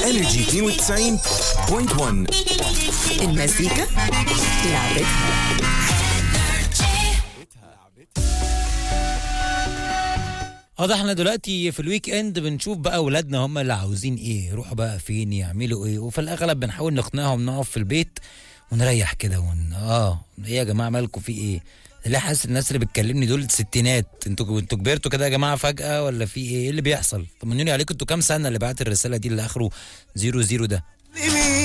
انرجي 92.1 المزيكا لعبتها اه ده احنا دلوقتي في الويك اند بنشوف بقى اولادنا هم اللي عاوزين ايه يروحوا بقى فين يعملوا ايه وفي الاغلب بنحاول نقنعهم نقف في البيت ونريح كده ون... اه ايه يا جماعه مالكم في ايه ليه حاسس الناس اللي بتكلمني دول ستينات انتوا انتوا كبرتوا كده يا جماعه فجاه ولا في ايه ايه اللي بيحصل طمنوني عليكم انتوا كام سنه اللي بعت الرساله دي اللي اخره زيرو زيرو ده